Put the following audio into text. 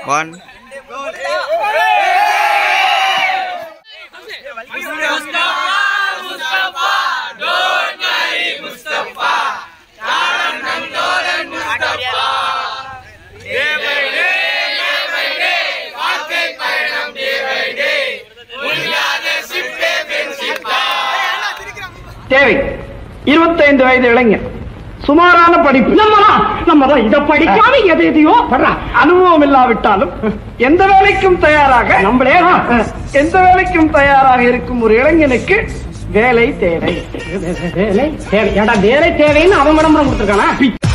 one தேவை இருபத்தைந்து வயது இளைஞர் சுமாரான படிப்பு நம்மதான் நம்மதான் இத படிக்காம எதை எதையோ படுறா அனுபவம் இல்லாவிட்டாலும் எந்த வேலைக்கும் தயாராக நம்மளே எந்த வேலைக்கும் தயாராக இருக்கும் ஒரு இளைஞனுக்கு வேலை தேவை வேலை தேவை ஏடா வேலை தேவைன்னு அவன் விளம்பரம் கொடுத்துருக்கானா